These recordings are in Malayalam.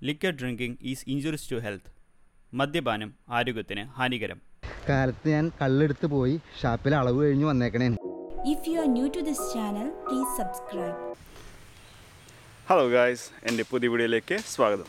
Liquor drinking is injuries to health മദ്യപാനം ആരോഗ്യത്തിന് ഹാനികരം കാലത്ത് ഞാൻ കള്ളെടുത്ത് പോയി ഷാപ്പിൽ അളവ് കഴിഞ്ഞ് വന്നേക്കണേ If you are new to this channel, please subscribe. Hello guys എൻ്റെ പുതിയ വീഡിയോയിലേക്ക് സ്വാഗതം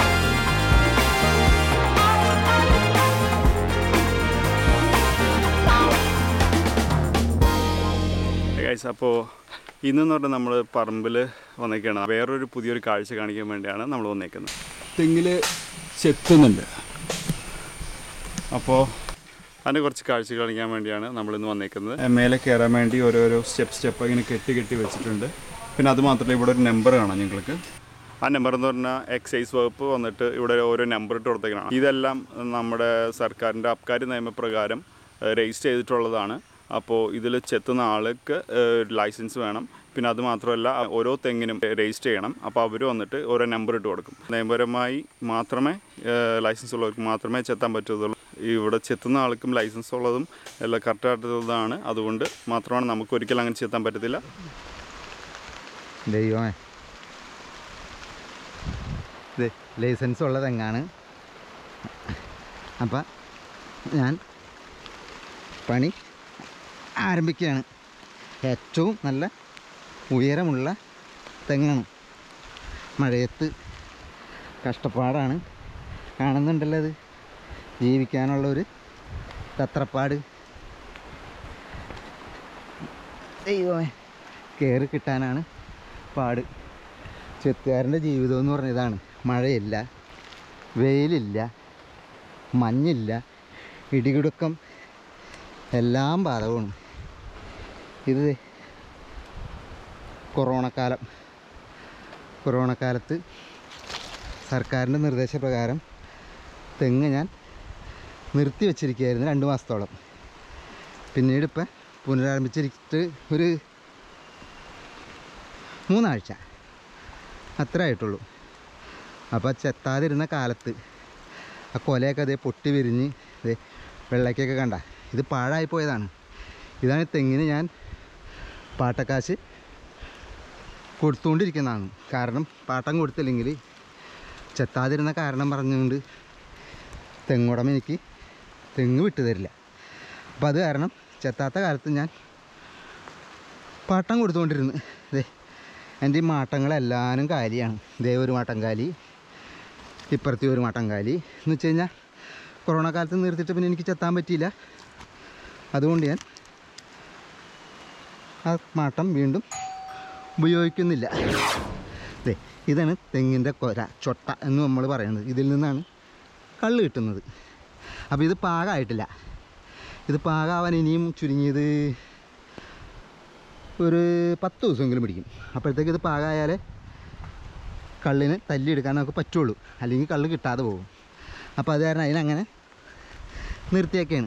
ഗൈസ് അപ്പോൾ ഇന്നെന്ന് പറഞ്ഞാൽ നമ്മൾ പറമ്പിൽ വന്നേക്കാണ് വേറൊരു പുതിയൊരു കാഴ്ച കാണിക്കാൻ വേണ്ടിയാണ് നമ്മൾ വന്നേക്കുന്നത് തെങ്ങിൽ ചെത്തുന്നുണ്ട് അപ്പോൾ അതിൻ്റെ കുറച്ച് കാഴ്ച കാണിക്കാൻ വേണ്ടിയാണ് നമ്മളിന്ന് വന്നേക്കുന്നത് മേലെ കയറാൻ വേണ്ടി ഓരോരോ സ്റ്റെപ്പ് സ്റ്റെപ്പ് ഇങ്ങനെ കെട്ടി കെട്ടി വെച്ചിട്ടുണ്ട് പിന്നെ അത് മാത്രമല്ല ഇവിടെ ഒരു നമ്പർ കാണാം ഞങ്ങൾക്ക് ആ നമ്പർ എന്ന് പറഞ്ഞാൽ എക്സൈസ് വകുപ്പ് വന്നിട്ട് ഇവിടെ ഓരോ നമ്പർ ഇട്ട് കൊടുത്തേക്കണം ഇതെല്ലാം നമ്മുടെ സർക്കാരിൻ്റെ അബ്കാരി നിയമപ്രകാരം രജിസ്റ്റർ ചെയ്തിട്ടുള്ളതാണ് അപ്പോൾ ഇതിൽ ചെത്തുന്ന ആൾക്ക് ലൈസൻസ് വേണം പിന്നെ അത് മാത്രമല്ല ഓരോ തെങ്ങിനും രജിസ്റ്റർ ചെയ്യണം അപ്പോൾ അവർ വന്നിട്ട് ഓരോ നമ്പർ ഇട്ട് കൊടുക്കും നിയമപരമായി മാത്രമേ ലൈസൻസ് ഉള്ളവർക്ക് മാത്രമേ ചെത്താൻ പറ്റുള്ളൂ ഇവിടെ ചെത്തുന്ന ആൾക്കും ലൈസൻസ് ഉള്ളതും എല്ലാം കറക്റ്റായിട്ടുള്ളതാണ് അതുകൊണ്ട് മാത്രമാണ് നമുക്ക് ഒരിക്കലും അങ്ങനെ ചെത്താൻ പറ്റത്തില്ല ദൈവമേ ഇത് ലൈസൻസ് ഉള്ള തെങ്ങാണ് അപ്പം ഞാൻ പണി ആരംഭിക്കുകയാണ് ഏറ്റവും നല്ല ഉയരമുള്ള തെങ്ങാണ് മഴയത്ത് കഷ്ടപ്പാടാണ് കാണുന്നുണ്ടല്ലോ അത് ജീവിക്കാനുള്ളൊരു തത്രപ്പാട് ദൈവമേ കയറി കിട്ടാനാണ് പാട് ചെത്തുകാരൻ്റെ ജീവിതം എന്ന് പറഞ്ഞ ഇതാണ് മഴയില്ല വെയിലില്ല മഞ്ഞില്ല ഇടികുടുക്കം എല്ലാം ബാധകമാണ് ഇത് ദേ കൊറോണ കാലം കൊറോണ കാലത്ത് സർക്കാരിൻ്റെ നിർദ്ദേശപ്രകാരം തെങ്ങ് ഞാൻ നിർത്തി വച്ചിരിക്കുകയായിരുന്നു രണ്ട് മാസത്തോളം പിന്നീട് ഇപ്പം പുനരാരംഭിച്ചിട്ട് ഒരു മൂന്നാഴ്ച അത്ര ആയിട്ടുള്ളൂ അപ്പോൾ ചെത്താതിരുന്ന കാലത്ത് ആ കൊലയൊക്കെ അതേ പൊട്ടി വിരിഞ്ഞ് ഇതേ വെള്ളയ്ക്കൊക്കെ കണ്ട ഇത് പാഴായി പോയതാണ് ഇതാണ് തെങ്ങിന് ഞാൻ പാട്ടക്കാശ് കൊടുത്തുകൊണ്ടിരിക്കുന്നതാണ് കാരണം പാട്ടം കൊടുത്തില്ലെങ്കിൽ ചെത്താതിരുന്ന കാരണം പറഞ്ഞുകൊണ്ട് തെങ്ങുടമ എനിക്ക് തെങ്ങ് വിട്ടു തരില്ല അപ്പം അത് കാരണം ചെത്താത്ത കാലത്ത് ഞാൻ പാട്ടം കൊടുത്തുകൊണ്ടിരുന്നു ഇതേ എൻ്റെ ഈ മാട്ടങ്ങളെല്ലാവരും കാലിയാണ് ഇതേ ഒരു മാട്ടം കാലി ഇപ്പുറത്തെ ഒരു മാട്ടം കാലി എന്ന് വെച്ച് കഴിഞ്ഞാൽ കൊറോണ കാലത്ത് നിർത്തിയിട്ട് പിന്നെ എനിക്ക് ചെത്താൻ പറ്റിയില്ല അതുകൊണ്ട് ഞാൻ ആ മാട്ടം വീണ്ടും ഉപയോഗിക്കുന്നില്ല അതെ ഇതാണ് തെങ്ങിൻ്റെ കൊര ചൊട്ട എന്ന് നമ്മൾ പറയുന്നത് ഇതിൽ നിന്നാണ് കള്ള് കിട്ടുന്നത് അപ്പോൾ ഇത് പാകമായിട്ടില്ല ഇത് പാകമാവാൻ ഇനിയും ചുരുങ്ങിയത് ഒരു പത്ത് ദിവസമെങ്കിലും പിടിക്കും അപ്പോഴത്തേക്ക് ഇത് പാകമായാലേ കള്ളിന് തല്ലിയെടുക്കാൻ നമുക്ക് പറ്റുള്ളൂ അല്ലെങ്കിൽ കള്ള് കിട്ടാതെ പോകും അപ്പോൾ അത് കാരണം അതിനങ്ങനെ നിർത്തിയൊക്കെയാണ്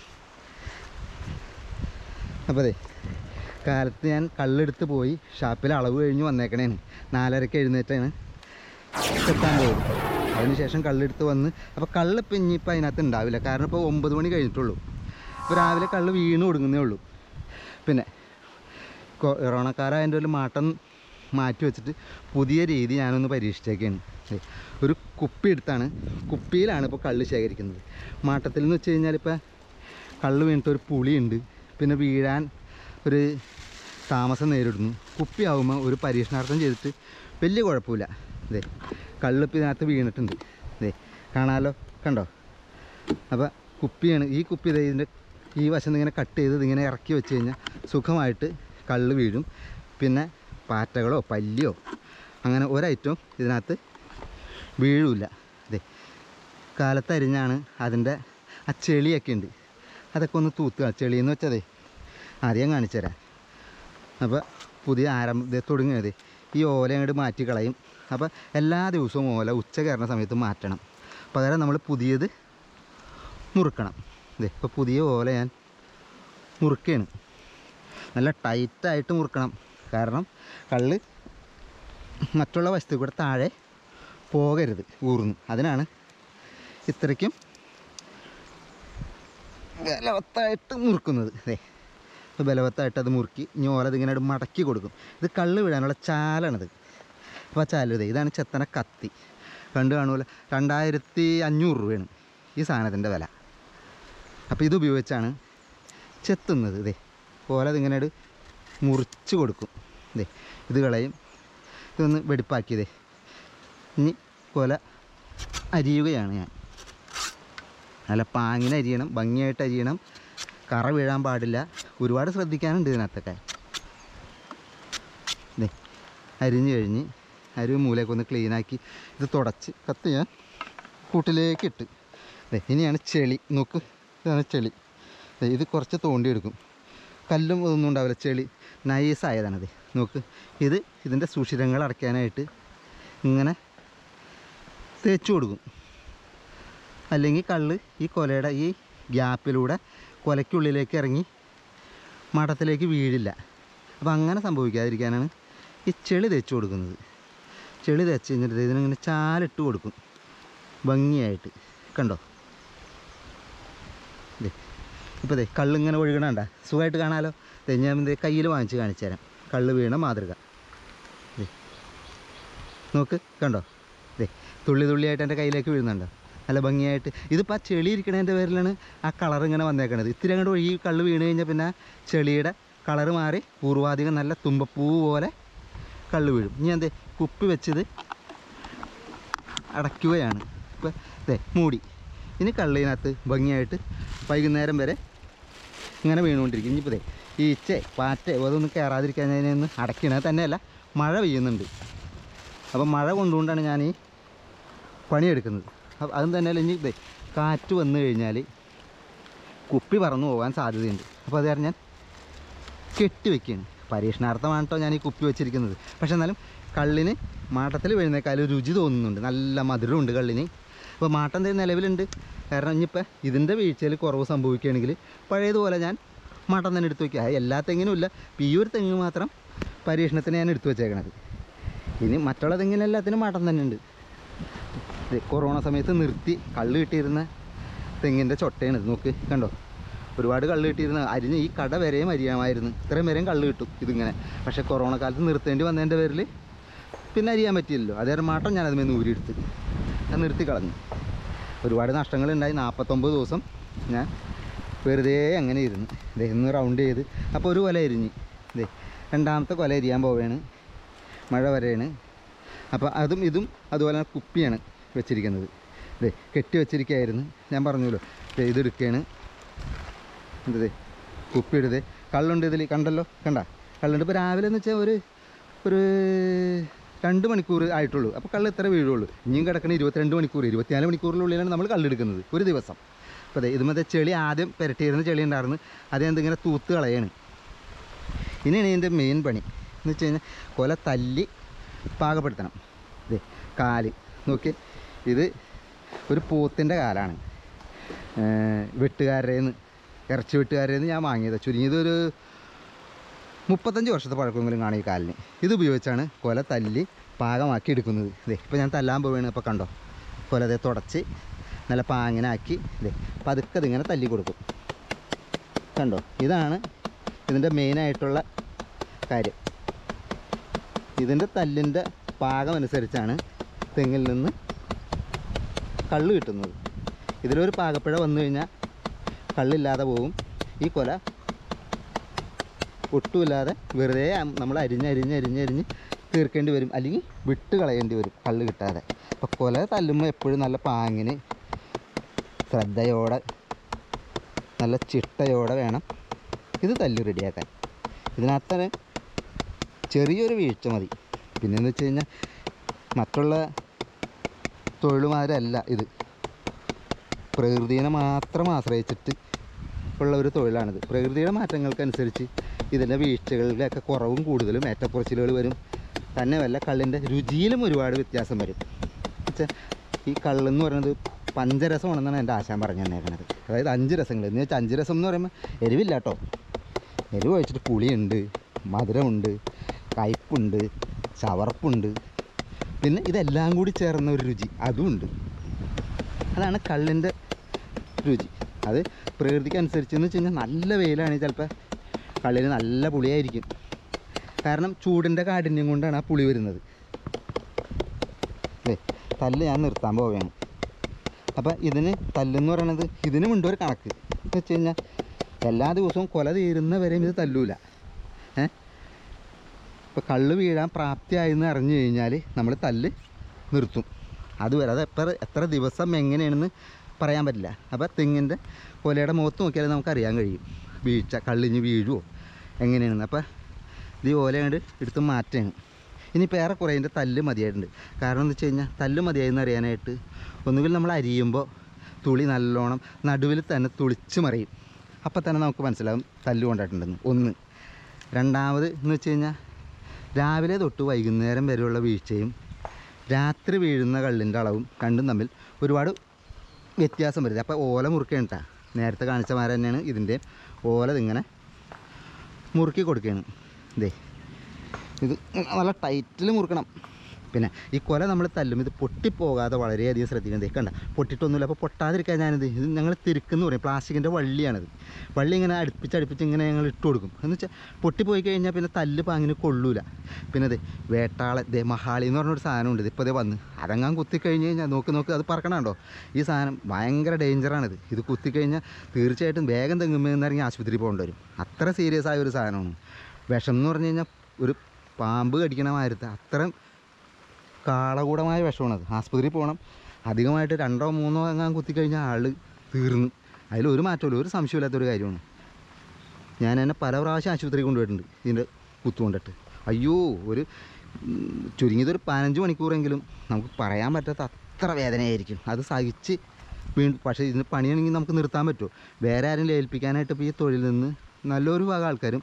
അപ്പോൾ അതെ കാലത്ത് ഞാൻ കള്ളെടുത്ത് പോയി ഷാപ്പിൽ അളവ് കഴിഞ്ഞ് വന്നേക്കണേന് നാലരക്ക് എഴുന്നേറ്റാണ് എത്താൻ പോകും അതിനുശേഷം കള്ളെടുത്ത് വന്ന് അപ്പോൾ കള്ള് ഇപ്പം ഇനിയിപ്പോൾ അതിനകത്ത് ഉണ്ടാവില്ല കാരണം ഇപ്പോൾ ഒമ്പത് മണി കഴിഞ്ഞിട്ടുള്ളൂ ഇപ്പോൾ രാവിലെ കള്ള് വീണ് കൊടുക്കുന്നേ ഉള്ളൂ പിന്നെ കൊറോണക്കാരായതിൻ്റെ ഒരു മാട്ടം മാറ്റി വെച്ചിട്ട് പുതിയ രീതി ഞാനൊന്ന് പരീക്ഷിച്ചേക്കാണ് ഏ, ഒരു കുപ്പി എടുത്താണ് കുപ്പിയിലാണ് ഇപ്പോൾ കള്ള് ശേഖരിക്കുന്നത് മാട്ടത്തിൽ എന്ന് വെച്ച് കഴിഞ്ഞാൽ ഇപ്പോൾ കള്ള് വീണിട്ട് ഒരു പുളിയുണ്ട് പിന്നെ വീഴാൻ ഒരു താമസം നേരിടുന്നു കുപ്പിയാവുമ്പോൾ ഒരു പരീക്ഷണാർത്ഥം ചെയ്തിട്ട് വലിയ കുഴപ്പമില്ല അതെ കള്ളിപ്പോൾ ഇതിനകത്ത് വീണിട്ടുണ്ട് അതെ കാണാമല്ലോ കണ്ടോ അപ്പോൾ കുപ്പിയാണ് ഈ കുപ്പി ദേ ഇതിൻ്റെ ഈ വശം ഇങ്ങനെ കട്ട് ചെയ്ത് ഇതിങ്ങനെ ഇറക്കി വെച്ച് കഴിഞ്ഞാൽ സുഖമായിട്ട് കള്ള് വീഴും പിന്നെ പാറ്റകളോ പല്ലിയോ അങ്ങനെ ഒരൈറ്റവും ഇതിനകത്ത് വീഴില്ല അതെ കാലത്തരിഞ്ഞാണ് അതിൻ്റെ ആ ചെളിയൊക്കെ ഉണ്ട് അതൊക്കെ ഒന്ന് തൂത്തുക ചെളിയെന്ന് വെച്ചതേ ആദ്യം കാണിച്ചു തരാം അപ്പോൾ പുതിയ ആരംഭ തുടങ്ങിയത് ഈ ഓല അങ്ങോട്ട് മാറ്റി കളയും അപ്പോൾ എല്ലാ ദിവസവും ഓല ഉച്ച കയറുന്ന സമയത്ത് മാറ്റണം പകരം നമ്മൾ പുതിയത് മുറുക്കണം ഇതേ ഇപ്പോൾ പുതിയ ഓല ഞാൻ മുറുക്കുകയാണ് നല്ല ടൈറ്റായിട്ട് മുറുക്കണം കാരണം കള്ള് മറ്റുള്ള വസ്തു കൂടെ താഴെ പോകരുത് ഊർന്ന് അതിനാണ് ഇത്രയ്ക്കും ബലവത്തായിട്ട് മുറുക്കുന്നത് അതെ അപ്പോൾ ബലവത്തായിട്ട് അത് മുറുക്കി ഇനി ഓല ഇതിങ്ങനെ അങ്ങട് മടക്കി കൊടുക്കും ഇത് കള്ള് വീഴാനുള്ള ചാലാണിത് അപ്പോൾ ആ ചാല് ഇതേ ഇതാണ് ചെത്തന കത്തി കണ്ടു കാണുമല്ലോ രണ്ടായിരത്തി അഞ്ഞൂറ് രൂപയാണ് ഈ സാധനത്തിൻ്റെ വില അപ്പോൾ ഇത് ഉപയോഗിച്ചാണ് ചെത്തുന്നത് ഇതേ പോലെ ഇതിങ്ങനെ ഒരു മുറിച്ച് കൊടുക്കും ഇതേ ഇത് കളയും ഇതൊന്ന് വെടിപ്പാക്കിയതേ ഇനി കൊല അരിയുകയാണ് ഞാൻ നല്ല പാങ്ങിന് അരിയണം ഭംഗിയായിട്ട് അരിയണം കറ വീഴാൻ പാടില്ല ഒരുപാട് ശ്രദ്ധിക്കാനുണ്ട് ഇതിനകത്തൊക്കെ ദേ അരിഞ്ഞ് കഴിഞ്ഞ് അരി മൂലയൊക്കെ ഒന്ന് ക്ലീനാക്കി ഇത് തുടച്ച് കത്ത് ഞാൻ കൂട്ടിലേക്ക് ഇട്ട് ദേ ഇനിയാണ് ചെളി നോക്ക് ഇതാണ് ചെളി ദേ ഇത് കുറച്ച് തോണ്ടിയെടുക്കും കല്ലും ഇതൊന്നും ഉണ്ടാവില്ല ചെളി നൈസായതാണത് നോക്ക് ഇത് ഇതിൻ്റെ സുഷിരങ്ങൾ അടയ്ക്കാനായിട്ട് ഇങ്ങനെ തേച്ച് കൊടുക്കും അല്ലെങ്കിൽ കള്ള് ഈ കൊലയുടെ ഈ ഗ്യാപ്പിലൂടെ കൊലയ്ക്കുള്ളിലേക്ക് ഇറങ്ങി മഠത്തിലേക്ക് വീഴില്ല അപ്പോൾ അങ്ങനെ സംഭവിക്കാതിരിക്കാനാണ് ഈ ചെളി തേച്ച് കൊടുക്കുന്നത് ചെളി തേച്ച് കഴിഞ്ഞിട്ട് ഇതിനിങ്ങനെ ചാലിട്ട് കൊടുക്കും ഭംഗിയായിട്ട് കണ്ടോ ദേ ഇപ്പോൾ ദേ കള്ളിങ്ങനെ ഒഴുകണണ്ട സുഖമായിട്ട് കാണാമല്ലോ ദേ ഞാൻ ദേ കയ്യിൽ വാങ്ങിച്ച് കാണിച്ചു തരാം കള്ള് വീണ മാതൃക ദേ നോക്ക് കണ്ടോ ദേ തുള്ളി തുള്ളിയായിട്ട് എൻ്റെ കയ്യിലേക്ക് വീഴുന്നുണ്ടോ നല്ല ഭംഗിയായിട്ട് ഇതിപ്പോൾ ആ ചെളി ഇരിക്കണതിൻ്റെ പേരിലാണ് ആ കളർ ഇങ്ങനെ വന്നേക്കണത് ഇത്തിരി അങ്ങോട്ട് ഒഴുകി കള്ള് വീണ് കഴിഞ്ഞാൽ പിന്നെ ആ ചെളിയുടെ കളറ് മാറി പൂർവാധികം നല്ല തുമ്പപ്പൂ പോലെ കള്ള് വീഴും ഇനി എന്തേ കുപ്പി വെച്ചത് അടയ്ക്കുകയാണ് ഇപ്പം ദേ മൂടി ഇനി കള്ളിനകത്ത് ഭംഗിയായിട്ട് വൈകുന്നേരം വരെ ഇങ്ങനെ വീണുകൊണ്ടിരിക്കും ഇനിയിപ്പോൾ ദേ ഈച്ചേ പാറ്റേ അതൊന്നും കയറാതിരിക്കാൻ അതിനൊന്ന് അടയ്ക്കണത് തന്നെയല്ല മഴ പെയ്യുന്നുണ്ട് അപ്പം മഴ കൊണ്ടുകൊണ്ടാണ് ഞാൻ ഈ പണിയെടുക്കുന്നത് അപ്പം അതും തന്നെയല്ല ഇനി ദേ കാറ്റ് വന്നു കഴിഞ്ഞാൽ കുപ്പി പറന്നു പോകാൻ സാധ്യതയുണ്ട് അപ്പോൾ അത് കാരണം ഞാൻ കെട്ടി വെക്കുകയാണ് പരീക്ഷണാർത്ഥമാണ് കേട്ടോ ഞാൻ ഈ കുപ്പി വെച്ചിരിക്കുന്നത് പക്ഷെ എന്നാലും കള്ളിന് മാട്ടത്തിൽ വീഴുന്നേക്കാളും രുചി തോന്നുന്നുണ്ട് നല്ല മധുരമുണ്ട് കള്ളിന് അപ്പോൾ മാട്ടം എന്തെങ്കിലും നിലവിലുണ്ട് കാരണം ഇനിയിപ്പോൾ ഇതിൻ്റെ വീഴ്ചയിൽ കുറവ് സംഭവിക്കുകയാണെങ്കിൽ പഴയതുപോലെ ഞാൻ മാട്ടം തന്നെ എടുത്ത് വയ്ക്കുക എല്ലാ തെങ്ങിനും ഇല്ല ഇപ്പം ഈ ഒരു തെങ്ങ് മാത്രം പരീക്ഷണത്തിന് ഞാൻ എടുത്തു വെച്ചേക്കണത് ഇനി മറ്റുള്ള തെങ്ങിനെല്ലാത്തിനും മാട്ടം തന്നെ ഉണ്ട് ഇത് കൊറോണ സമയത്ത് നിർത്തി കള്ള് കിട്ടിയിരുന്ന തെങ്ങിൻ്റെ ചൊട്ടയാണ് ഇത് നോക്ക് കണ്ടോ ഒരുപാട് കള്ള് കിട്ടിയിരുന്ന അരിഞ്ഞ് ഈ കട വരെയും അരിയാമായിരുന്നു ഇത്രയും വരെയും കള്ള് കിട്ടും ഇതിങ്ങനെ പക്ഷേ കൊറോണ കാലത്ത് നിർത്തേണ്ടി വന്നതിൻ്റെ പേരിൽ പിന്നെ അരിയാൻ പറ്റിയില്ലല്ലോ അതേ മാട്ടം ഞാൻ അതിൽ നിന്ന് ഊരിയെടുത്ത് ഞാൻ നിർത്തി കളഞ്ഞു ഒരുപാട് നഷ്ടങ്ങളുണ്ടായി നാൽപ്പത്തൊമ്പത് ദിവസം ഞാൻ വെറുതെ അങ്ങനെ ഇരുന്നു ദേ ഇന്ന് റൗണ്ട് ചെയ്ത് അപ്പോൾ ഒരു കൊല എരിഞ്ഞ് ദേ രണ്ടാമത്തെ കൊല എരിയാൻ പോവുകയാണ് മഴ വരെയാണ് അപ്പോൾ അതും ഇതും അതുപോലെ തന്നെ കുപ്പിയാണ് വെച്ചിരിക്കുന്നത് ദേ കെട്ടി വെച്ചിരിക്കുകയായിരുന്നു ഞാൻ പറഞ്ഞല്ലോ ദേ ഇതെടുക്കുകയാണ് എന്തേ കുപ്പി എടുത്തേ കള്ളുണ്ട് ഇതിൽ കണ്ടല്ലോ കണ്ട കള്ളുണ്ട് ഇപ്പോൾ രാവിലെ എന്ന് വെച്ചാൽ ഒരു ഒരു രണ്ട് മണിക്കൂർ ആയിട്ടുള്ളൂ അപ്പോൾ കള്ള് ഇത്ര വീഴുള്ളൂ ഇനിയും കിടക്കണ ഇരുപത്തിരണ്ട് മണിക്കൂർ ഇരുപത്തിനാല് മണിക്കൂറിനുള്ളിലാണ് നമ്മൾ കള്ളെടുക്കുന്നത് ഒരു ദിവസം അപ്പോൾ അതെ ഇതുമത്തെ ചെളി ആദ്യം പുരട്ടിയിരുന്ന ചെളി ഉണ്ടായിരുന്നു അത് എന്തിങ്ങനെ തൂത്ത് കളയാണ് ഇനിയാണ് ഇതിൻ്റെ മെയിൻ പണി എന്ന് വെച്ച് കഴിഞ്ഞാൽ കൊല തല്ലി പാകപ്പെടുത്തണം ഇതേ കാല് നോക്കി ഇത് ഒരു പോത്തിൻ്റെ കാലാണ് വെട്ടുകാരുടെ നിന്ന് ഇറച്ചി വെട്ടുകാരുടെ നിന്ന് ഞാൻ വാങ്ങിയത് ചുരുങ്ങിയത് ഒരു മുപ്പത്തഞ്ച് വർഷത്തെ പഴക്കമെങ്കിലും കാണും ഈ കാലിന് ഇത് ഉപയോഗിച്ചാണ് കൊല തല്ലി പാകമാക്കി എടുക്കുന്നത് ഇതേ ഇപ്പോൾ ഞാൻ തല്ലാൻ പോവുകയാണ് ഇപ്പോൾ കണ്ടോ കൊല അതേ തുടച്ച് നല്ല പാങ്ങിനാക്കി ഇതേ പതുക്കെ ഇതിങ്ങനെ തല്ലി കൊടുക്കും കണ്ടോ ഇതാണ് ഇതിൻ്റെ മെയിനായിട്ടുള്ള കാര്യം ഇതിൻ്റെ തല്ലിൻ്റെ പാകം അനുസരിച്ചാണ് തെങ്ങിൽ നിന്ന് കള്ള് കിട്ടുന്നത് ഇതിലൊരു പാകപ്പിഴ വന്നു കഴിഞ്ഞാൽ കള്ളില്ലാതെ പോകും ഈ കൊല ഒട്ടുമില്ലാതെ വെറുതെ നമ്മൾ അരിഞ്ഞ് അരിഞ്ഞ് അരിഞ്ഞ് അരിഞ്ഞ് തീർക്കേണ്ടി വരും അല്ലെങ്കിൽ വിട്ട് കളയേണ്ടി വരും കള്ള് കിട്ടാതെ അപ്പോൾ കൊല തല്ലുമ്പോൾ എപ്പോഴും നല്ല പാങ്ങിന് ശ്രദ്ധയോടെ നല്ല ചിട്ടയോടെ വേണം ഇത് തല്ലി റെഡിയാക്കാൻ ഇതിനകത്ത് ചെറിയൊരു വീഴ്ച മതി പിന്നെന്ന് വെച്ച് കഴിഞ്ഞാൽ മറ്റുള്ള തൊഴിലുമാരല്ല ഇത് പ്രകൃതിയെ മാത്രം ആശ്രയിച്ചിട്ട് ഉള്ള ഒരു തൊഴിലാണിത് പ്രകൃതിയുടെ മാറ്റങ്ങൾക്കനുസരിച്ച് ഇതിൻ്റെ വീഴ്ചകളിലൊക്കെ കുറവും കൂടുതലും ഏറ്റക്കുറച്ചിലുകൾ വരും തന്നെ വല്ല കള്ളിൻ്റെ രുചിയിലും ഒരുപാട് വ്യത്യാസം വരും വെച്ചാൽ ഈ കള്ളെന്ന് പറയുന്നത് പഞ്ചരസമാണെന്നാണ് എൻ്റെ ആശാൻ പറഞ്ഞു തന്നേക്കണത് അതായത് അഞ്ച് രസങ്ങൾ എന്ന് വെച്ചാൽ അഞ്ച് രസം എന്ന് പറയുമ്പോൾ എരിവില്ല കേട്ടോ എരിവ് കഴിച്ചിട്ട് പുളിയുണ്ട് മധുരമുണ്ട് കയ്പുണ്ട് ചവർപ്പുണ്ട് പിന്നെ ഇതെല്ലാം കൂടി ചേർന്ന ഒരു രുചി അതുമുണ്ട് അതാണ് കള്ളിൻ്റെ രുചി അത് പ്രകൃതിക്ക് അനുസരിച്ച് എന്ന് വെച്ച് കഴിഞ്ഞാൽ നല്ല വെയിലാണെങ്കിൽ ചിലപ്പോൾ കള്ളിന് നല്ല പുളിയായിരിക്കും കാരണം ചൂടിൻ്റെ കാഠിന്യം കൊണ്ടാണ് ആ പുളി വരുന്നത് അല്ലേ തല്ല് ഞാൻ നിർത്താൻ പോവുകയാണ് അപ്പോൾ ഇതിന് തല്ലെന്ന് പറയണത് ഇതിനുമുണ്ട് ഒരു കണക്ക് എന്ന് വെച്ച് കഴിഞ്ഞാൽ എല്ലാ ദിവസവും കൊല തീരുന്നവരെയും ഇത് തല്ലൂല ഏ ഇപ്പോൾ കള്ള് വീഴാൻ പ്രാപ്തിയായെന്ന് അറിഞ്ഞു കഴിഞ്ഞാൽ നമ്മൾ തല്ല് നിർത്തും അതുവരെ അത് എത്ര എത്ര ദിവസം എങ്ങനെയാണെന്ന് പറയാൻ പറ്റില്ല അപ്പോൾ തെങ്ങിൻ്റെ കൊലയുടെ മുഖത്ത് നോക്കിയാൽ നമുക്ക് അറിയാൻ കഴിയും വീഴ്ച കള്ളിഞ്ഞ് വീഴുമോ എങ്ങനെയാണെന്ന് അപ്പോൾ ഇത് ഈ ഓല കണ്ട് എടുത്ത് മാറ്റുകയാണ് ഇനിയിപ്പോൾ ഏറെ കുറേ അതിൻ്റെ തല്ല് മതിയായിട്ടുണ്ട് കാരണം എന്ന് വെച്ച് കഴിഞ്ഞാൽ തല്ല് മതിയായെന്ന് അറിയാനായിട്ട് ഒന്നുകിൽ നമ്മൾ അരിയുമ്പോൾ തുളി നല്ലോണം നടുവിൽ തന്നെ തുളിച്ച് മറിയും അപ്പം തന്നെ നമുക്ക് മനസ്സിലാവും തല്ല് കൊണ്ടിട്ടുണ്ടെന്ന് ഒന്ന് രണ്ടാമത് എന്ന് വെച്ച് കഴിഞ്ഞാൽ രാവിലെ തൊട്ട് വൈകുന്നേരം വരെയുള്ള വീഴ്ചയും രാത്രി വീഴുന്ന കള്ളിൻ്റെ അളവും രണ്ടും തമ്മിൽ ഒരുപാട് വ്യത്യാസം വരുന്നത് അപ്പോൾ ഓല മുറുക്കുകയാണ് കേട്ടോ നേരത്തെ കാണിച്ച മാതിരി തന്നെയാണ് ഇതിൻ്റെ ഓല ഇതിങ്ങനെ മുറുക്കി കൊടുക്കുകയാണ് ഇതേ ഇത് നല്ല ടൈറ്റിൽ മുറുക്കണം പിന്നെ ഈ കൊല നമ്മൾ തല്ലും ഇത് പൊട്ടിപ്പോകാതെ വളരെയധികം ശ്രദ്ധിക്കണം ദേ കണ്ട പൊട്ടിയിട്ടൊന്നുമില്ല അപ്പോൾ പൊട്ടാതിരിക്കാൻ ഞാനിത് ഇത് ഞങ്ങൾ തിരുക്കെന്ന് പറയും പ്ലാസ്റ്റിക്കിൻ്റെ വള്ളിയാണിത് വള്ളി ഇങ്ങനെ അടുപ്പിച്ച് അടുപ്പിച്ച് ഇങ്ങനെ ഞങ്ങൾ ഇട്ട് കൊടുക്കും എന്ന് വെച്ചാൽ പൊട്ടിപ്പോയി കഴിഞ്ഞാൽ പിന്നെ തല്ല് പാങ്ങിന് കൊള്ളൂല പിന്നെ അതെ വേട്ടാള ദേ മഹാളി എന്ന് പറഞ്ഞൊരു സാധനമുണ്ട് ഇത് ഇപ്പോൾ ദേ വന്ന് അതങ്ങാൻ കുത്തിക്കഴിഞ്ഞ് കഴിഞ്ഞാൽ നോക്ക് നോക്ക് അത് പറക്കണുണ്ടോ ഈ സാധനം ഭയങ്കര ഡേഞ്ചറാണിത് ഇത് കുത്തിക്കഴിഞ്ഞാൽ തീർച്ചയായിട്ടും വേഗം തെങ്ങുമ്പോൾ ഇറങ്ങി ആശുപത്രിയിൽ പോകേണ്ടി വരും അത്ര സീരിയസ് ആയ ഒരു സാധനമാണ് വിഷം എന്ന് പറഞ്ഞു കഴിഞ്ഞാൽ ഒരു പാമ്പ് കടിക്കണ മാതിരത്തെ അത്രയും കാളകൂടമായ വിഷമാണത് ആസ്പത്രിയിൽ പോകണം അധികമായിട്ട് രണ്ടോ മൂന്നോ എങ്ങാൻ കുത്തിക്കഴിഞ്ഞാൽ ആൾ തീർന്നു അതിലൊരു മാറ്റമില്ല ഒരു സംശയമില്ലാത്തൊരു കാര്യമാണ് ഞാൻ എന്നെ പല പ്രാവശ്യം ആശുപത്രിയിൽ കൊണ്ടുപോയിട്ടുണ്ട് ഇതിൻ്റെ കുത്തുകൊണ്ടിട്ട് അയ്യോ ഒരു ഉം, ചുരുങ്ങിയതൊരു പതിനഞ്ച് മണിക്കൂറെങ്കിലും നമുക്ക് പറയാൻ പറ്റാത്ത അത്ര വേദനയായിരിക്കും അത് സഹിച്ച് വീണ്ടും പക്ഷേ ഇതിന് പണിയാണെങ്കിൽ നമുക്ക് നിർത്താൻ പറ്റുമോ വേറെ ആരെങ്കിലും ഏൽപ്പിക്കാനായിട്ട് ഇപ്പോൾ ഈ തൊഴിൽ നിന്ന് നല്ലൊരു ഭാഗം ആൾക്കാരും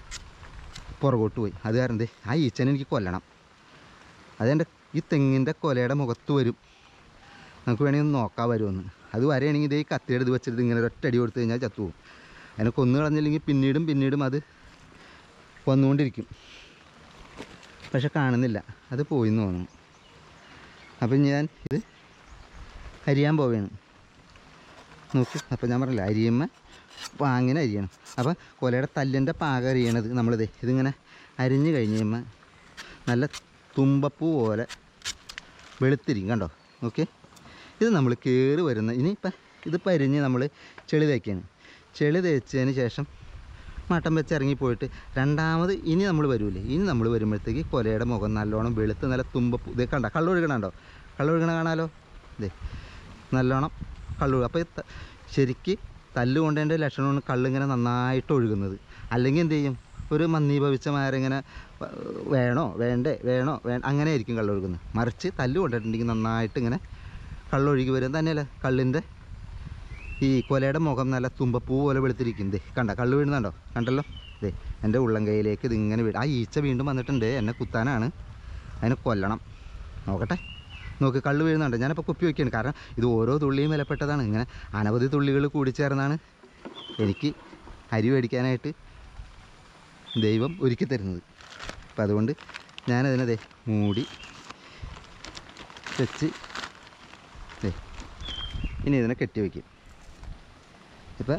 പുറകോട്ട് പോയി അത് കാരണം ദേ ആ ഈച്ചനെ എനിക്ക് കൊല്ലണം അതെൻ്റെ ഈ തെങ്ങിൻ്റെ കൊലയുടെ മുഖത്ത് വരും നമുക്ക് വേണമെങ്കിൽ ഒന്ന് നോക്കാൻ വരുമെന്ന് അത് വരെയാണെങ്കിൽ ഇതേ ഈ കത്തിയെടുത്ത് വെച്ചിട്ട് ഇങ്ങനെ ഒറ്റടി കൊടുത്തു കഴിഞ്ഞാൽ ചത്തുപോകും അതിനെ കൊന്നു കളഞ്ഞില്ലെങ്കിൽ പിന്നീടും പിന്നീടും അത് വന്നുകൊണ്ടിരിക്കും പക്ഷെ കാണുന്നില്ല അത് പോയി എന്ന് തോന്നുന്നു അപ്പം ഞാൻ ഇത് അരിയാൻ പോവുകയാണ് നോക്ക് അപ്പോൾ ഞാൻ പറഞ്ഞില്ല അരിയുമ്പോൾ പാങ്ങിനെ അരിയണം അപ്പോൾ കൊലയുടെ തല്ലിൻ്റെ പാകം അരിയണത് നമ്മളിത് ഇതിങ്ങനെ അരിഞ്ഞ് കഴിഞ്ഞ് കഴിയുമ്പോൾ നല്ല തുമ്പപ്പൂ പോലെ വെളുത്തിരിക്കും കണ്ടോ ഓക്കെ ഇത് നമ്മൾ കയറി വരുന്ന ഇനിയിപ്പം ഇത് പരിഞ്ഞ് നമ്മൾ ചെളി തേക്കുകയാണ് ചെളി തേച്ചതിന് ശേഷം മട്ടം വെച്ച് ഇറങ്ങിപ്പോയിട്ട് രണ്ടാമത് ഇനി നമ്മൾ വരൂലേ ഇനി നമ്മൾ വരുമ്പോഴത്തേക്ക് കൊലയുടെ മുഖം നല്ലോണം വെളുത്ത് നല്ല തുമ്പപ്പൂ ഇതേ കണ്ട കള്ളൊഴുകണുണ്ടോ കള്ളൊഴുകണ കാണാലോ ഇതേ നല്ലോണം കള്ളു അപ്പോൾ ഇത് ത- ശരിക്ക് തല്ല് കൊണ്ടതിൻ്റെ ലക്ഷണമാണ് കള്ളിങ്ങനെ നന്നായിട്ട് ഒഴുകുന്നത് അല്ലെങ്കിൽ എന്ത് ചെയ്യും ഒരു മന്ദീഭവിച്ച മാരിങ്ങനെ വ- വേണോ വേണ്ടേ വേണോ വേ അങ്ങനെ ആയിരിക്കും കള്ളൊഴുകുന്നത് മറിച്ച് തല്ല് കൊണ്ടിട്ടുണ്ടെങ്കിൽ നന്നായിട്ട് ഇങ്ങനെ കള്ളൊഴുകി വരും തന്നെയല്ല കള്ളിൻ്റെ ഈ കൊലയുടെ മുഖം നല്ല തുമ്പപ്പൂ പോലെ വെളുത്തിരിക്കും ദേ കണ്ട കള്ള് വീഴുന്നുണ്ടോ കണ്ടല്ലോ ദേ എൻ്റെ ഉള്ളം കൈയിലേക്ക് ഇതിങ്ങനെ വീട് ആ ഈച്ച വീണ്ടും വന്നിട്ടുണ്ട് എന്നെ കുത്താനാണ് അതിനെ കൊല്ലണം നോക്കട്ടെ നോക്ക് കള്ള് വീഴുന്നുണ്ട് ഞാനിപ്പോൾ കുപ്പി വയ്ക്കുകയാണ് കാരണം ഇത് ഓരോ തുള്ളിയും വിലപ്പെട്ടതാണ് ഇങ്ങനെ അനവധി തുള്ളികൾ കൂടിച്ചേർന്നാണ് എനിക്ക് അരി മേടിക്കാനായിട്ട് ദൈവം ഒരുക്കി തരുന്നത് അപ്പം അതുകൊണ്ട് ഞാനതിനെ ദേ മൂടി വെച്ച് ദേ ഇനി ഇതിനെ കെട്ടി വയ്ക്കും ഇപ്പം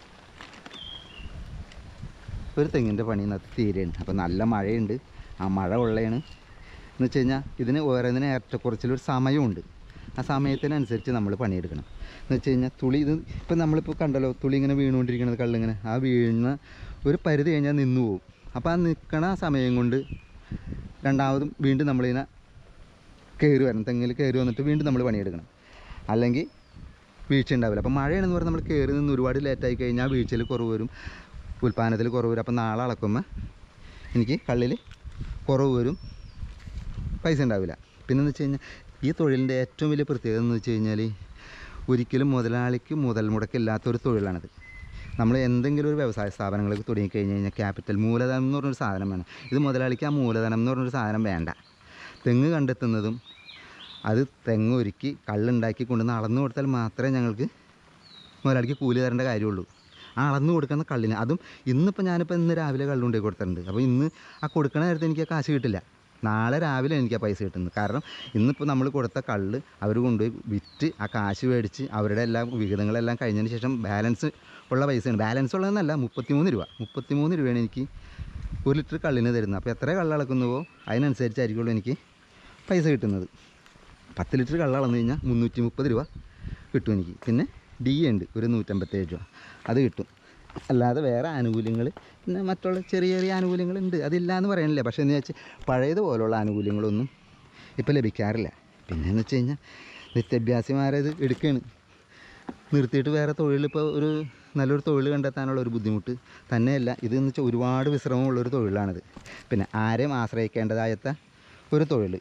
ഒരു തെങ്ങിൻ്റെ പണി ഇന്നത്തെ തീരെയാണ് അപ്പം നല്ല മഴയുണ്ട് ആ മഴ ഉള്ളതാണ് എന്ന് വെച്ച് കഴിഞ്ഞാൽ ഇതിന് ഓരോന്നിന് ഏറ്റക്കുറച്ചിലൊരു സമയമുണ്ട് ആ സമയത്തിനനുസരിച്ച് നമ്മൾ പണിയെടുക്കണം എന്ന് വെച്ച് കഴിഞ്ഞാൽ തുളി ഇത് ഇപ്പം നമ്മളിപ്പോൾ കണ്ടല്ലോ തുളി ഇങ്ങനെ വീണുകൊണ്ടിരിക്കുന്നത് കള്ളിങ്ങനെ ആ വീഴുന്ന ഒരു പരിധി കഴിഞ്ഞാൽ നിന്നു പോകും അപ്പോൾ ആ നിൽക്കണ സമയം കൊണ്ട് രണ്ടാമതും വീണ്ടും നമ്മളിങ്ങനെ കയറി വരണം തെങ്ങിൽ കയറി വന്നിട്ട് വീണ്ടും നമ്മൾ പണിയെടുക്കണം അല്ലെങ്കിൽ വീഴ്ച ഉണ്ടാവില്ല അപ്പോൾ മഴയാണെന്ന് പറഞ്ഞാൽ നമ്മൾ കയറി നിന്ന് ഒരുപാട് ലേറ്റായി കഴിഞ്ഞാൽ വീഴ്ചയിൽ കുറവ് വരും ഉൽപ്പാദനത്തിൽ കുറവ് വരും അപ്പോൾ നാളെ അളക്കുമ്പോൾ എനിക്ക് കള്ളിൽ കുറവ് വരും പൈസ ഉണ്ടാവില്ല പിന്നെന്ന് വെച്ച് കഴിഞ്ഞാൽ ഈ തൊഴിലിൻ്റെ ഏറ്റവും വലിയ പ്രത്യേകത എന്ന് വെച്ച് കഴിഞ്ഞാൽ ഒരിക്കലും മുതലാളിക്ക് മുതൽ മുടക്കില്ലാത്തൊരു തൊഴിലാണിത് നമ്മൾ എന്തെങ്കിലും ഒരു വ്യവസായ സ്ഥാപനങ്ങൾക്ക് തുടങ്ങിക്കഴിഞ്ഞ് കഴിഞ്ഞാൽ ക്യാപിറ്റൽ മൂലധനം എന്ന് പറഞ്ഞൊരു സാധനം വേണം ഇത് മുതലാളിക്ക് ആ മൂലധനം എന്ന് പറഞ്ഞൊരു സാധനം വേണ്ട തെങ്ങ് കണ്ടെത്തുന്നതും അത് തെങ്ങ് ഒരുക്കി കള്ളുണ്ടാക്കി കൊണ്ടുവന്ന് അളന്നു കൊടുത്താൽ മാത്രമേ ഞങ്ങൾക്ക് മുതലാളിക്ക് കൂലി തരേണ്ട കാര്യമുള്ളൂ ആ അളന്നു കൊടുക്കുന്ന കള്ളിന് അതും ഇന്നിപ്പോൾ ഞാനിപ്പോൾ ഇന്ന് രാവിലെ കള്ളുണ്ടാക്കി കൊടുത്തിട്ടുണ്ട് അപ്പോൾ ഇന്ന് ആ കൊടുക്കണ നേരത്തെ എനിക്ക് ആ കാശ് കിട്ടില്ല നാളെ രാവിലെ എനിക്ക് ആ പൈസ കിട്ടുന്നത് കാരണം ഇന്നിപ്പോൾ നമ്മൾ കൊടുത്ത കള്ള് അവർ കൊണ്ടുപോയി വിറ്റ് ആ കാശ് മേടിച്ച് അവരുടെ എല്ലാം വിഹിതങ്ങളെല്ലാം കഴിഞ്ഞതിന് ശേഷം ബാലൻസ് ഉള്ള പൈസയാണ് ബാലൻസ് ഉള്ളതെന്നല്ല മുപ്പത്തിമൂന്ന് രൂപ മുപ്പത്തിമൂന്ന് രൂപയാണ് എനിക്ക് ഒരു ലിറ്റർ കള്ളിന് തരുന്നത് അപ്പോൾ എത്ര കള്ള് അളക്കുന്നുവോ അതിനനുസരിച്ചായിരിക്കുള്ളൂ എനിക്ക് പൈസ കിട്ടുന്നത് പത്ത് ലിറ്റർ കള്ള അളന്ന് കഴിഞ്ഞാൽ മുന്നൂറ്റി മുപ്പത് രൂപ കിട്ടും എനിക്ക് പിന്നെ ഡി ഉണ്ട് ഒരു നൂറ്റമ്പത്തേഴ് രൂപ അത് കിട്ടും അല്ലാതെ വേറെ ആനുകൂല്യങ്ങൾ പിന്നെ മറ്റുള്ള ചെറിയ ചെറിയ ആനുകൂല്യങ്ങളുണ്ട് അതില്ല എന്ന് പറയണില്ല പക്ഷേ എന്ന് വെച്ചാൽ പഴയതുപോലുള്ള ആനുകൂല്യങ്ങളൊന്നും ഇപ്പോൾ ലഭിക്കാറില്ല പിന്നെ എന്ന് വെച്ച് കഴിഞ്ഞാൽ നിത്യാഭ്യാസിമാരത് എടുക്കുകയാണ് നിർത്തിയിട്ട് വേറെ തൊഴിലിപ്പോൾ ഒരു നല്ലൊരു തൊഴിൽ കണ്ടെത്താനുള്ള ഒരു ബുദ്ധിമുട്ട് തന്നെയല്ല ഇതെന്ന് വെച്ചാൽ ഒരുപാട് വിശ്രമമുള്ളൊരു തൊഴിലാണിത് പിന്നെ ആരെയും ആശ്രയിക്കേണ്ടതായത്ത ഒരു തൊഴിൽ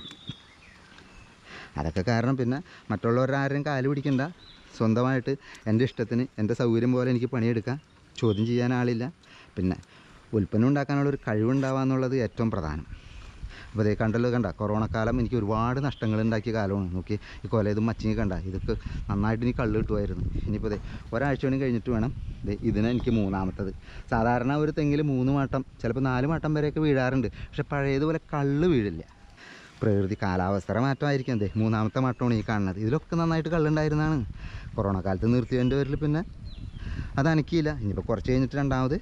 അതൊക്കെ കാരണം പിന്നെ മറ്റുള്ളവരുടെ ആരെയും കാല് പിടിക്കണ്ട സ്വന്തമായിട്ട് എൻ്റെ ഇഷ്ടത്തിന് എൻ്റെ സൗകര്യം പോലെ എനിക്ക് പണിയെടുക്കാം ചോദ്യം ചെയ്യാൻ ആളില്ല പിന്നെ ഉൽപ്പന്നം ഉണ്ടാക്കാനുള്ള ഒരു കഴിവുണ്ടാവുക എന്നുള്ളത് ഏറ്റവും പ്രധാനം അപ്പോൾ അതേ കണ്ടല്ലോ കണ്ട കൊറോണ കാലം എനിക്ക് ഒരുപാട് നഷ്ടങ്ങൾ ഉണ്ടാക്കിയ കാലമാണ് നോക്കി ഈ കൊല ഇത് മച്ചിങ്ങി കണ്ട ഇതൊക്കെ നന്നായിട്ട് ഇനി കള്ള് കിട്ടുമായിരുന്നു ഇനിയിപ്പോൾ ദേ ഒരാഴ്ച കൂടി കഴിഞ്ഞിട്ട് വേണം ദേ ഇതിന് എനിക്ക് മൂന്നാമത്തത് സാധാരണ ഒരു തെങ്ങിൽ മൂന്ന് മാട്ടം ചിലപ്പോൾ നാല് മാട്ടം വരെയൊക്കെ വീഴാറുണ്ട് പക്ഷെ പഴയതുപോലെ കള്ള് വീഴില്ല പ്രകൃതി കാലാവസ്ഥയുടെ മാറ്റമായിരിക്കും അതെ മൂന്നാമത്തെ മാറ്റമാണ് ഈ കാണുന്നത് ഇതിലൊക്കെ നന്നായിട്ട് കള്ളുണ്ടായിരുന്നതാണ് കൊറോണ കാലത്ത് നിർത്തിയതിൻ്റെ പേരിൽ പിന്നെ അത് അനക്കിയില്ല ഇനിയിപ്പോൾ കുറച്ച് കഴിഞ്ഞിട്ട് രണ്ടാമത്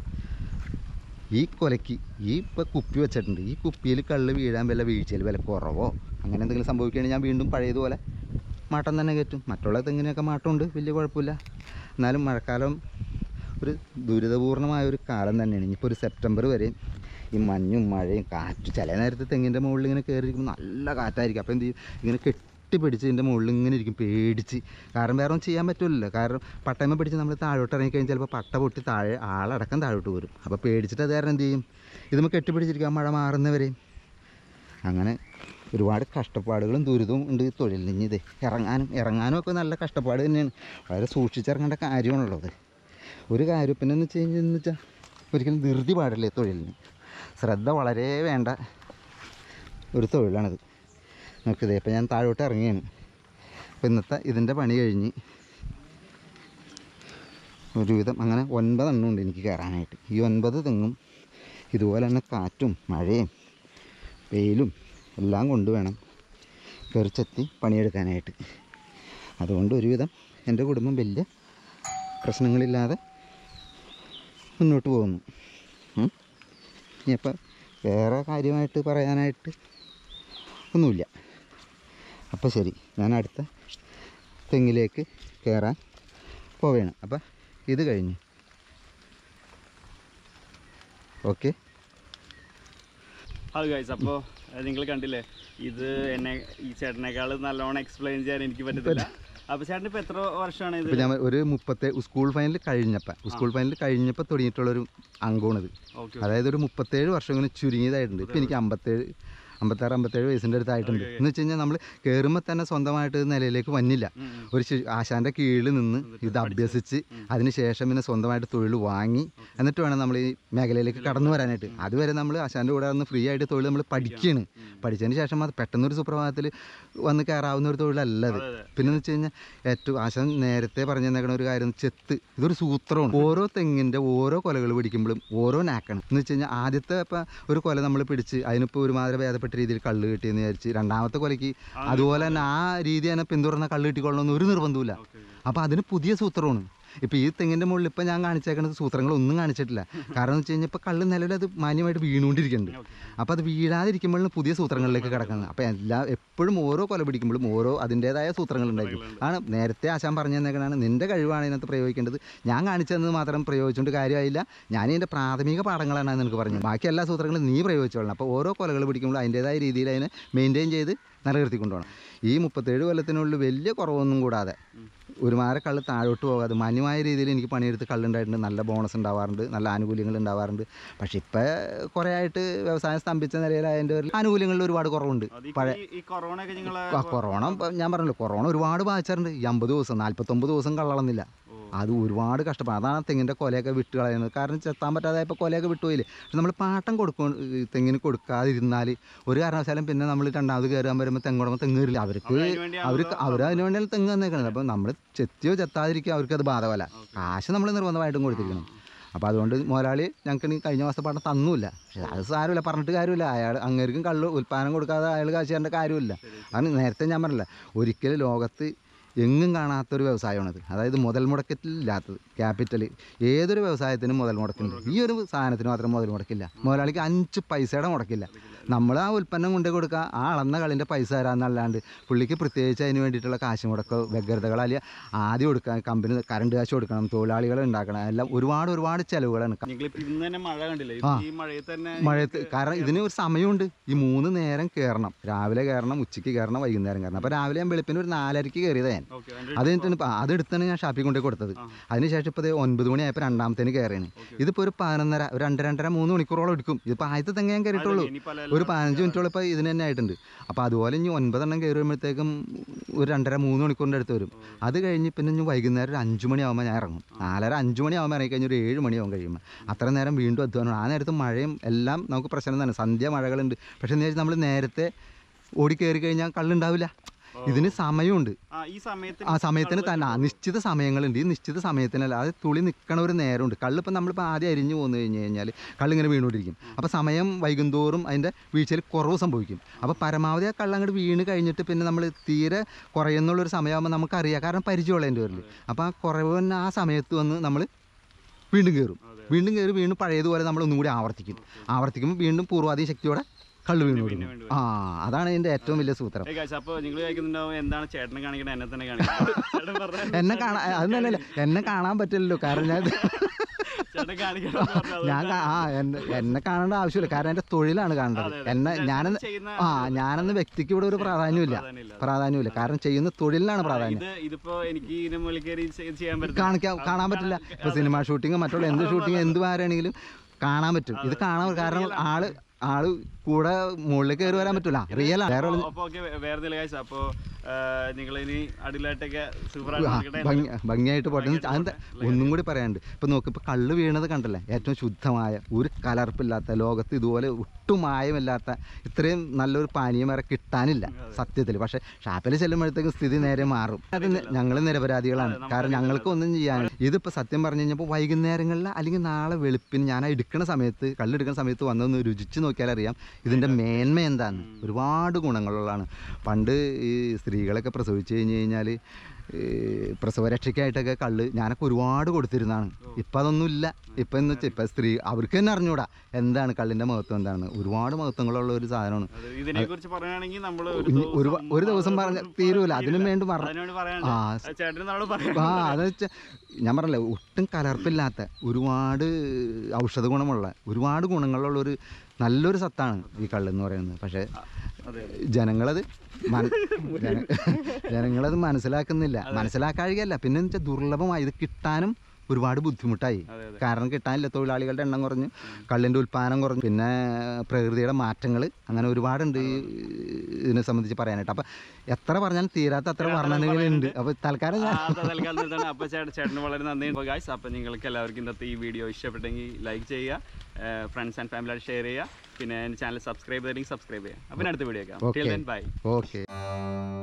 ഈ കൊലയ്ക്ക് ഈ ഇപ്പോൾ കുപ്പി വെച്ചിട്ടുണ്ട് ഈ കുപ്പിയിൽ കള്ള് വീഴാൻ വല്ല വീഴ്ചയിൽ വില കുറവോ അങ്ങനെ എന്തെങ്കിലും സംഭവിക്കുകയാണെങ്കിൽ ഞാൻ വീണ്ടും പഴയതുപോലെ മാട്ടം തന്നെ കയറ്റും മറ്റുള്ള തെങ്ങിനൊക്കെ മാട്ടമുണ്ട് വലിയ കുഴപ്പമില്ല എന്നാലും മഴക്കാലം ഒരു ദുരിതപൂർണമായ ഒരു കാലം തന്നെയാണ് ഇനിയിപ്പോൾ ഒരു സെപ്റ്റംബർ വരെയും ഈ മഞ്ഞും മഴയും കാറ്റ് ചില നേരത്തെ തെങ്ങിൻ്റെ മുകളിൽ ഇങ്ങനെ കയറിയിരിക്കുമ്പോൾ നല്ല കാറ്റായിരിക്കും അപ്പോൾ എന്ത് ചെയ്യും ഇങ്ങനെ കെട്ടിപ്പിടിച്ച് ഇതിൻ്റെ മുകളിൽ ഇങ്ങനെ ഇരിക്കും പേടിച്ച് കാരണം വേറെ ഒന്നും ചെയ്യാൻ പറ്റില്ലല്ലോ കാരണം പട്ടയമ്മ പിടിച്ച് നമ്മൾ താഴോട്ട് ഇറങ്ങിക്കഴിഞ്ഞാൽ ചിലപ്പോൾ പട്ട പൊട്ടി താഴെ ആളടക്കം താഴോട്ട് വരും അപ്പോൾ പേടിച്ചിട്ട് അത് കാരണം എന്ത് ചെയ്യും ഇതുമ്പോൾ കെട്ടിപ്പിടിച്ചിരിക്കും ആ മഴ മാറുന്നവരെയും അങ്ങനെ ഒരുപാട് കഷ്ടപ്പാടുകളും ദുരിതവും ഉണ്ട് ഈ തൊഴിലിന് ഇനി ഇത് ഇറങ്ങാനും ഇറങ്ങാനും ഒക്കെ നല്ല കഷ്ടപ്പാട് തന്നെയാണ് വളരെ സൂക്ഷിച്ചിറങ്ങേണ്ട കാര്യമാണുള്ളത് ഒരു കാര്യം പിന്നെ എന്ന് വെച്ച് കഴിഞ്ഞാൽ എന്ന് വെച്ചാൽ ഒരിക്കലും ധൃതി പാടില്ല ഈ തൊഴിലിന് ശ്രദ്ധ വളരെ വേണ്ട ഒരു തൊഴിലാണിത് നോക്കിയത് ഇപ്പം ഞാൻ താഴോട്ട് ഇറങ്ങിയാണ് അപ്പോൾ ഇന്നത്തെ ഇതിൻ്റെ പണി കഴിഞ്ഞ് ഒരുവിധം അങ്ങനെ ഒൻപതെണ്ണം ഉണ്ട് എനിക്ക് കയറാനായിട്ട് ഈ ഒൻപത് തെങ്ങും ഇതുപോലെ തന്നെ കാറ്റും മഴയും വെയിലും എല്ലാം കൊണ്ട് വേണം കയറിച്ചെത്തി പണിയെടുക്കാനായിട്ട് അതുകൊണ്ട് ഒരുവിധം എൻ്റെ കുടുംബം വലിയ പ്രശ്നങ്ങളില്ലാതെ മുന്നോട്ട് പോകുന്നു ഉം. ഇനിയപ്പോൾ വേറെ കാര്യമായിട്ട് പറയാനായിട്ട് ഒന്നുമില്ല അപ്പോൾ ശരി ഞാൻ അടുത്ത തെങ്ങിലേക്ക് കയറാൻ പോവുകയാണ് അപ്പം ഇത് കഴിഞ്ഞു ഓക്കെ അത് ഗൈസ് അപ്പോൾ നിങ്ങൾ കണ്ടില്ലേ ഇത് എന്നെ ഈ ചേട്ടനേക്കാൾ നല്ലോണം എക്സ്പ്ലെയിൻ ചെയ്യാൻ എനിക്ക് പറ്റത്തില്ല അപ്പോൾ ചേട്ടൻ ഇപ്പോൾ എത്ര വർഷമാണ് ഇത് ഇപ്പം ഞാൻ ഒരു മുപ്പത്തെ സ്കൂൾ ഫൈനൽ കഴിഞ്ഞപ്പോൾ സ്കൂൾ ഫൈനൽ കഴിഞ്ഞപ്പോൾ തുടങ്ങിയിട്ടുള്ളൊരു അംഗമാണിത് ഓക്കെ അതായത് ഒരു മുപ്പത്തേഴ് വർഷം ഇങ്ങനെ ചുരുങ്ങിയതായിട്ടുണ്ട് ഇപ്പം എനിക്ക് അമ്പത്തേഴ് അമ്പത്താറ് അമ്പത്തേഴ് വയസ്സിൻ്റെ അടുത്തായിട്ടുണ്ട് എന്ന് വെച്ച് കഴിഞ്ഞാൽ നമ്മൾ കയറുമ്പോൾ തന്നെ സ്വന്തമായിട്ട് ഇത് നിലയിലേക്ക് വന്നില്ല ഒരു ശി- ആശാൻ്റെ കീഴിൽ നിന്ന് ഇത് അഭ്യസിച്ച് അതിനുശേഷം പിന്നെ സ്വന്തമായിട്ട് തൊഴിൽ വാങ്ങി എന്നിട്ട് വേണം നമ്മൾ ഈ മേഖലയിലേക്ക് കടന്നു വരാനായിട്ട് അതുവരെ നമ്മൾ ആശാൻ്റെ കൂടെ വന്ന് ഫ്രീ ആയിട്ട് തൊഴിൽ നമ്മൾ പഠിക്കുകയാണ് പഠിച്ചതിന് ശേഷം അത് പെട്ടെന്നൊരു സുപ്രഭാതത്തിൽ വന്ന് കയറാവുന്ന ഒരു തൊഴിലല്ല അത് പിന്നെ എന്ന് വെച്ച് കഴിഞ്ഞാൽ ഏറ്റവും ആശാൻ നേരത്തെ പറഞ്ഞു തന്നേക്കണ ഒരു കാര്യം ചെത്ത് ഇതൊരു സൂത്രമാണ് ഓരോ തെങ്ങിൻ്റെ ഓരോ കൊലകൾ പിടിക്കുമ്പോഴും ഓരോ നാക്കാണ് എന്ന് വെച്ച് കഴിഞ്ഞാൽ ആദ്യത്തെ ഇപ്പം ഒരു കൊല നമ്മൾ പിടിച്ച് അതിനിപ്പോൾ ഒരുമാതിരി ഭേദപ്പെട്ട രീതിയിൽ കള്ള് കിട്ടിയെന്ന് വിചാരിച്ച് രണ്ടാമത്തെ കൊലയ്ക്ക് അതുപോലെ തന്നെ ആ രീതി തന്നെ പിന്തുടർന്ന കള്ള് കിട്ടിക്കൊള്ളണമെന്ന് ഒരു നിർബന്ധമില്ല അപ്പോൾ അതിന് പുതിയ സൂത്രമാണ് ഇപ്പോൾ ഈ തെങ്ങിൻ്റെ മുകളിൽ ഇപ്പം ഞാൻ കാണിച്ചേക്കുന്നത് സൂത്രങ്ങളൊന്നും കാണിച്ചിട്ടില്ല കാരണം എന്ന് വെച്ച് കഴിഞ്ഞാൽ ഇപ്പോൾ കള്ള് നിലവിൽ അത് മാന്യമായിട്ട് വീണുകൊണ്ടിരിക്കുന്നുണ്ട് അപ്പോൾ അത് വീഴാതിരിക്കുമ്പോഴാണ് പുതിയ സൂത്രങ്ങളിലേക്ക് കിടക്കുന്നത് അപ്പോൾ എല്ലാ എപ്പോഴും ഓരോ കൊല പിടിക്കുമ്പോഴും ഓരോ അതിൻ്റേതായ സൂത്രങ്ങൾ ഉണ്ടായിരിക്കും ആണ് നേരത്തെ ആശാൻ പറഞ്ഞു തന്നേക്കണാണ് നിൻ്റെ കഴിവാണ് ഇതിനകത്ത് പ്രയോഗിക്കേണ്ടത് ഞാൻ കാണിച്ചതെന്ന് മാത്രം പ്രയോഗിച്ചുകൊണ്ട് കാര്യമായില്ല ഞാൻ ഇതിൻ്റെ പ്രാഥമിക പാഠങ്ങളാണ് നിനക്ക് പറഞ്ഞത് ബാക്കി എല്ലാ സൂത്രങ്ങളും നീ പ്രയോഗിച്ചോളണം അപ്പോൾ ഓരോ കൊലകൾ പിടിക്കുമ്പോൾ അതിൻ്റേതായ രീതിയിൽ അതിനെ മെയിൻറ്റെയിൻ ചെയ്ത് നിലനിർത്തിക്കൊണ്ടുപോകണം ഈ മുപ്പത്തേഴ് കൊല്ലത്തിനുള്ളിൽ വലിയ കുറവൊന്നും കൂടാതെ ഒരുമാരെ കള്ള് താഴോട്ട് പോകാതെ മാന്യമായ രീതിയിൽ എനിക്ക് പണിയെടുത്ത് കള്ളുണ്ടായിട്ടുണ്ട് നല്ല ബോണസ് ഉണ്ടാവാറുണ്ട് നല്ല ആനുകൂല്യങ്ങൾ ഉണ്ടാവാറുണ്ട് പക്ഷേ ഇപ്പോൾ കുറേ ആയിട്ട് വ്യവസായം സ്തംഭിച്ച നിലയിലായതിൻ്റെ പേരിൽ ആനുകൂല്യങ്ങളിൽ ഒരുപാട് കുറവുണ്ട് അത് ഈ- പഴയ ഈ കൊറോണ ഒക്കെ നിങ്ങൾ ആ കൊറോണ ഇപ്പം ഞാൻ പറഞ്ഞല്ലോ കൊറോണ ഒരുപാട് ബാധിച്ചിട്ടുണ്ട് ഈ അമ്പത് ദിവസം നാൽപ്പത്തൊമ്പത് ദിവസം കള്ളളന്നില്ല അത് ഒരുപാട് കഷ്ടപ്പാട് അതാണ് തെങ്ങിൻ്റെ കൊലയൊക്കെ വിട്ട് കളയുന്നത് കാരണം ചെത്താൻ പറ്റാതെ ഇപ്പോൾ കൊലയൊക്കെ വിട്ടുപോയില്ലേ പക്ഷെ നമ്മൾ പാട്ടം കൊടുക്കും ഈ തെങ്ങിന് കൊടുക്കാതിരുന്നാൽ ഒരു കാരണവശാലും പിന്നെ നമ്മൾ രണ്ടാമത് കയറാൻ വരുമ്പോൾ തെങ്ങുടമ തെങ്ങ് കയറില്ല അവർക്ക് അതിനുവേണ്ടിയാണല്ലോ അവർക്ക് അവർ അതിന് വേണ്ടിയാണ് തെങ്ങ് തന്നേക്കുന്നത് അപ്പോൾ നമ്മൾ ചെത്തിയോ ചെത്താതിരിക്കുക അവർക്ക് അത് ബാധകമല്ല കാശ് നമ്മൾ നിർബന്ധമായിട്ടും കൊടുത്തിരിക്കണം അപ്പോൾ അതുകൊണ്ട് മുതലാളി ഞങ്ങൾക്ക് ഈ കഴിഞ്ഞ മാസത്തെ പാട്ടം തന്നുമില്ല പക്ഷേ അത് സാരമില്ല പറഞ്ഞിട്ട് കാര്യമില്ല അയാൾ അങ്ങേർക്കും കള്ള് ഉൽപ്പാദനം കൊടുക്കാതെ അയാൾ കാശ് തരേണ്ട കാര്യമില്ല അതാണ് നേരത്തെ ഞാൻ പറഞ്ഞില്ല ഒരിക്കലും ലോകത്ത് എങ്ങും കാണാത്തൊരു വ്യവസായമാണത് അതായത് മുതൽ മുടക്കത്തിലില്ലാത്തത് ക്യാപിറ്റൽ ഏതൊരു വ്യവസായത്തിനും മുതൽ മുടക്കുണ്ട് ഈ ഒരു സാധനത്തിന് മാത്രം മുതൽ മുടക്കില്ല മുതലാളിക്ക് അഞ്ച് പൈസയുടെ മുടക്കില്ല നമ്മൾ ആ ഉൽപ്പന്നം കൊണ്ടു കൊടുക്കുക ആ അളന്ന കളിൻ്റെ പൈസ തരാമെന്നല്ലാണ്ട് പുള്ളിക്ക് പ്രത്യേകിച്ച് അതിന് വേണ്ടിയിട്ടുള്ള കാശ് മുടക്കോ വ്യഗ്രതകൾ അല്ലെങ്കിൽ ആദ്യം കൊടുക്കാൻ കമ്പനി കറണ്ട് കാശ് കൊടുക്കണം തൊഴിലാളികളെ ഉണ്ടാക്കണം എല്ലാം ഒരുപാട് ഒരുപാട് ചിലവുകളാണ് നിങ്ങളിപ്പോ ഇന്ന് തന്നെ മഴ കണ്ടില്ലേ ആ. ഈ മഴയത്ത് തന്നെ മഴയത്ത് കാരണം ഇതിന് ഒരു സമയമുണ്ട് ഈ മൂന്ന് നേരം കയറണം രാവിലെ കയറണം ഉച്ചയ്ക്ക് കയറണം വൈകുന്നേരം കയറണം അപ്പോൾ രാവിലെ ഞാൻ വെളുപ്പിന് ഒരു നാലരയ്ക്ക് കയറിയത് ഞാൻ ഓക്കെ അത് കഴിഞ്ഞിട്ട് ഇപ്പം അതെടുത്താണ് ഞാൻ ഷാപ്പിൽ കൊണ്ടുപോയി കൊടുത്തത് അതിനുശേഷം ഇപ്പോൾ ഒൻപത് മണിയായപ്പോൾ രണ്ടാമത്തേന് കയറിയാണ് ഇതിപ്പോൾ ഒരു പതിനൊന്നര ഒരു രണ്ട് രണ്ടര മൂന്ന് മണിക്കൂറോളം എടുക്കും ഇതിപ്പോൾ ആദ്യത്തെ തെങ്ങ ഞാൻ കയറിയിട്ടുള്ളൂ ഇനി പല ഒരു പതിനഞ്ച് മിനിറ്റോളം ഇപ്പോൾ ഇതിന് തന്നെ ആയിട്ടുണ്ട് അപ്പോൾ അതുപോലെ ഇനി ഒൻപതെണ്ണം കയറി വരുമ്പോഴത്തേക്കും ഒരു രണ്ടര മൂന്ന് മണിക്കൂറിൻ്റെ അടുത്ത് വരും അത് കഴിഞ്ഞ് പിന്നെ ഇനി വൈകുന്നേരം ഒരു അഞ്ച് മണിയാകുമ്പോൾ ഞാൻ ഇറങ്ങും നാലര അഞ്ച് മണിയാകുമ്പോൾ ഇറങ്ങി കഴിഞ്ഞ് ഒരു ഏഴ് മണിയാവും കഴിയുമ്പോൾ അത്ര നേരം വീണ്ടും അധ്വാനം ആ നേരത്ത് മഴയും എല്ലാം നമുക്ക് പ്രശ്നം തന്നെ സന്ധ്യ മഴകളുണ്ട് പക്ഷേ എന്ന് വെച്ചാൽ നമ്മൾ നേരത്തെ ഓടി കയറി കഴിഞ്ഞാൽ കള്ളുണ്ടാവില്ല ഇതിന് സമയമുണ്ട് ആ ഈ സമയത്ത് ആ സമയത്തിന് തന്നെ ആ നിശ്ചിത സമയങ്ങളുണ്ട് ഈ നിശ്ചിത സമയത്തിനല്ല അത് തുളി നിൽക്കണ ഒരു നേരമുണ്ട് കള്ളിപ്പോൾ നമ്മളിപ്പോൾ ആദ്യം അരിഞ്ഞു പോന്നു കഴിഞ്ഞ് കഴിഞ്ഞാൽ കള്ളിങ്ങനെ വീണുകൊണ്ടിരിക്കും അപ്പോൾ സമയം വൈകുന്തോറും അതിൻ്റെ വീഴ്ചയിൽ കുറവ് സംഭവിക്കും അപ്പോൾ പരമാവധി ആ കള്ള് അങ്ങോട്ട് വീണ് കഴിഞ്ഞിട്ട് പിന്നെ നമ്മൾ തീരെ കുറയുന്നുള്ളൊരു സമയമാകുമ്പോൾ നമുക്കറിയാം കാരണം പരിചയമുള്ളതിൻ്റെ പേരിൽ അപ്പോൾ ആ കുറവ് തന്നെ ആ സമയത്ത് വന്ന് നമ്മൾ വീണ്ടും കയറും വീണ്ടും കയറി വീണ്ടും പഴയതുപോലെ നമ്മൾ ഒന്നും കൂടി ആവർത്തിക്കും ആവർത്തിക്കുമ്പോൾ വീണ്ടും പൂർവാധീന ശക്തിയോടെ കള്ള് വീണ് കൊടുക്കും ആ അതാണ് ഇതിൻ്റെ ഏറ്റവും വലിയ സൂത്രം ഏ guys, അപ്പൊ നിങ്ങൾ കഴിക്കുന്നുണ്ടാവും എന്താണ് ചേട്ടനെ കാണിക്കണേ എന്നെ തന്നെ കാണിക്കണം ചേട്ടൻ പറഞ്ഞ എന്നെ കാണാൻ അത് തന്നെയല്ല എന്നെ കാണാൻ പറ്റില്ലല്ലോ കാരണം ഞാൻ ചേട്ടൻ കാണിക്കണം എന്ന് പറഞ്ഞു. അതുകൊണ്ട് ഞാൻ കാ- ആ എന്നെ എന്നെ കാണേണ്ട ആവശ്യമില്ല കാരണം എൻ്റെ തൊഴിലാണ് കാണേണ്ടത് എന്നെ ഞാനെന്ന് ചെയ്യുന്ന ആ ഞാനെന്ന വ്യക്തിക്ക് ഇവിടെ ഒരു പ്രാധാന്യമില്ല പ്രാധാന്യമില്ല. പ്രാധാന്യമില്ല കാരണം ചെയ്യുന്ന തൊഴിലിനാണ് പ്രാധാന്യം ഇത് ഇതിപ്പോ എനിക്ക് ഇതിന്റെ മുകളിൽ കയറി ഇത് ചെയ്യാൻ പറ്റും കാണിക്കാൻ കാണാൻ പറ്റില്ല ഇപ്പോൾ സിനിമ ഷൂട്ടിങ് മറ്റുള്ള എന്ത് ഷൂട്ടിങ് എന്ത് ആരാണെങ്കിലും കാണാൻ പറ്റും ഇത് കാണാൻ കാരണം ആള് ആള് കൂടെ മുകളിലേക്ക് കയറി വരാൻ പറ്റില്ല റിയൽ ആണ് വേറെ ഉള്ള- അപ്പൊ ഓക്കെ വേറെ എന്തെങ്കിലും കാഴ്ച അപ്പൊ നിങ്ങൾ ഇനി അടിയിലായിട്ടൊക്കെ സൂപ്പർ ആ, ഭംഗി ഭംഗിയായിട്ട് പോട്ടെ അത് ഒന്നും കൂടി പറയാനുണ്ട് ഇപ്പം നോക്ക് ഇപ്പം കള്ള് വീണത് കണ്ടല്ലേ ഏറ്റവും ശുദ്ധമായ ഒരു കലർപ്പില്ലാത്ത ലോകത്ത് ഇതുപോലെ ഒട്ടും മായമില്ലാത്ത ഇത്രയും നല്ലൊരു പാനീയം വേറെ കിട്ടാനില്ല സത്യത്തിൽ പക്ഷേ ഷാപ്പിൽ ചെല്ലുമ്പോഴത്തേക്കും സ്ഥിതി നേരെ മാറും അത് ഞങ്ങൾ നിരപരാധികളാണ് കാരണം ഞങ്ങൾക്ക് ഒന്നും ചെയ്യാൻ ഇതിപ്പോൾ സത്യം പറഞ്ഞു കഴിഞ്ഞപ്പോൾ വൈകുന്നേരങ്ങളിൽ അല്ലെങ്കിൽ നാളെ വെളുപ്പിന് ഞാൻ ആ എടുക്കുന്ന സമയത്ത് കള്ളെടുക്കുന്ന സമയത്ത് വന്നൊന്ന് രുചിച്ച് നോക്കിയാൽ അറിയാം ഇതിൻ്റെ മേന്മ എന്താണ് ഒരുപാട് ഗുണങ്ങളുള്ളതാണ് പണ്ട് ഈ സ്ത്രീകളൊക്കെ പ്രസവിച്ച് കഴിഞ്ഞ് കഴിഞ്ഞാൽ പ്രസവരക്ഷയ്ക്കായിട്ടൊക്കെ കള്ള് ഞാനൊക്കെ ഒരുപാട് കൊടുത്തിരുന്നതാണ് ഇപ്പം അതൊന്നുമില്ല ഇപ്പം എന്ന് വെച്ചാൽ ഇപ്പം സ്ത്രീ അവർക്ക് തന്നെ അറിഞ്ഞൂടാ എന്താണ് കള്ളിൻ്റെ മഹത്വം എന്താണ് ഒരുപാട് മഹത്വങ്ങളുള്ള ഒരു സാധനമാണ് ഇതിനെ കുറിച്ച് പറയുകയാണെങ്കിൽ നമ്മൾ ഇനി ഒരു വ- ഒരു ദിവസം പറഞ്ഞ തീരൂല അതിനും വേണ്ടി മറ അതിനോട് ആ, പറയാനുണ്ട് ചേട്ടന് നാളെ പറയാം ആ അത് വെച്ചാൽ ഞാൻ പറഞ്ഞില്ലേ ഒട്ടും കലർപ്പില്ലാത്ത ഒരുപാട് ഔഷധ ഗുണമുള്ള ഒരുപാട് ഗുണങ്ങളുള്ള ഒരു നല്ലൊരു സത്താണ് ഈ കള്ളെന്ന് പറയുന്നത് പക്ഷേ അതെ ജനങ്ങളത് മന- ജന- ജനങ്ങളത് മനസ്സിലാക്കുന്നില്ല മനസ്സിലാക്കാഴികയല്ല പിന്നെ വെച്ചാൽ ദുർലഭമായി ഇത് കിട്ടാനും ഒരുപാട് ബുദ്ധിമുട്ടായി അതെ, അതെ. കാരണം കിട്ടാനില്ല തൊഴിലാളികളുടെ എണ്ണം കുറഞ്ഞു കള്ളിൻ്റെ ഉൽപ്പാദനം കുറഞ്ഞു പിന്നെ പ്രകൃതിയുടെ മാറ്റങ്ങൾ അങ്ങനെ ഒരുപാടുണ്ട് ഈ ഇതിനെ സംബന്ധിച്ച് പറയാനായിട്ട് അപ്പം എത്ര പറഞ്ഞാലും തീരാത്ത അത്ര വർണ്ണനകളുണ്ട് അപ്പോൾ തൽക്കാലം ആ, ഞാൻ അത് തൽക്കാലം നിർത്താണ് അപ്പൊ ചേട്ടൻ ചേട്ടന് വളരെ നന്ദി ഗായ്സ് അപ്പൊ നിങ്ങൾക്ക് എല്ലാവർക്കും ഇന്നത്തെ ഈ വീഡിയോ ഇഷ്ടപ്പെട്ടെങ്കിൽ ലൈക്ക് ചെയ്യുക ഫ്രണ്ട്സ് ആൻഡ് ഫാമിലി ഷെയർ ചെയ്യുക പിന്നെ എൻ്റെ ചാനൽ സബ്സ്ക്രൈബ് ചെയ്തില്ലെങ്കിൽ സബ്സ്ക്രൈബ് ചെയ്യുക അപ്പം അടുത്ത വീഡിയോ Okay. Bye okay